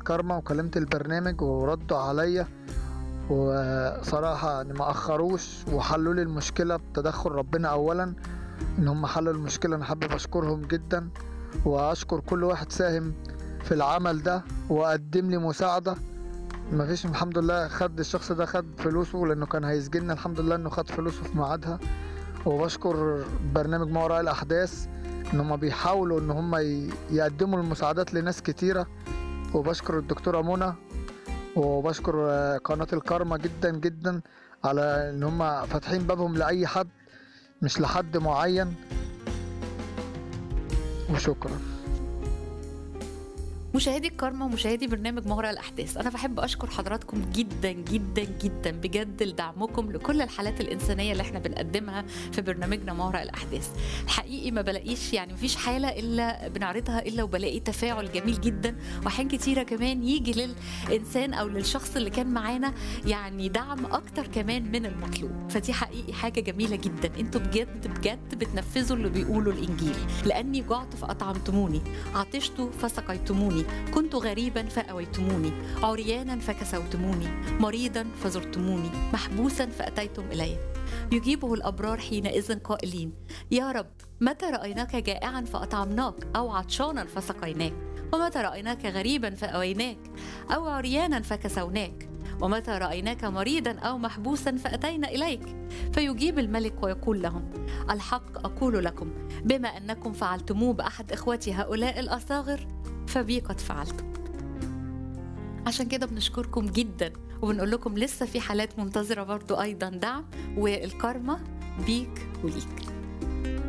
الكارما وكلمت البرنامج وردوا عليا وصراحة يعني ما أخروش وحلوا لي المشكلة بتدخل ربنا أولا إن هم حلوا المشكلة أنا حابب أشكرهم جدا وأشكر كل واحد ساهم في العمل ده وقدم لي مساعدة مفيش الحمد لله خد الشخص ده خد فلوسه لأنه كان هيسجننا الحمد لله إنه خد فلوسه في ميعادها وبشكر برنامج ما وراء الأحداث إن هم بيحاولوا إن هم ي- يقدموا المساعدات لناس كتيرة وبشكر الدكتورة منى وبشكر آه، قناة الكارما جدا جدا على إن هم فاتحين بابهم لأي حد مش لحد معين وشكرا مشاهدي الكارما ومشاهدي برنامج ما وراء الاحداث انا بحب اشكر حضراتكم جدا جدا جدا بجد لدعمكم لكل الحالات الانسانيه اللي احنا بنقدمها في برنامجنا ما وراء الاحداث الحقيقي ما بلاقيش يعني مفيش حاله الا بنعرضها الا وبلاقي تفاعل جميل جدا واحيان كتيره كمان يجي للانسان او للشخص اللي كان معانا يعني دعم اكتر كمان من المطلوب فدي حقيقي حاجه جميله جدا انتوا بجد بجد بتنفذوا اللي بيقولوا الانجيل لاني جعت فاطعمتموني عطشت فسقيتموني كنت غريبا فأويتموني عريانا فكسوتموني مريضا فزرتموني محبوسا فأتيتم إلي يجيبه الأبرار حينئذ قائلين يا رب متى رأيناك جائعا فأطعمناك أو عطشانا فسقيناك ومتى رأيناك غريبا فأويناك أو عريانا فكسوناك ومتى رأيناك مريضا أو محبوسا فأتينا إليك فيجيب الملك ويقول لهم الحق أقول لكم بما أنكم فعلتموه بأحد إخوتي هؤلاء الأصاغر فبي قد فعلتم عشان كده بنشكركم جدا وبنقول لكم لسه في حالات منتظرة برضو أيضا دعم والكارما بيك وليك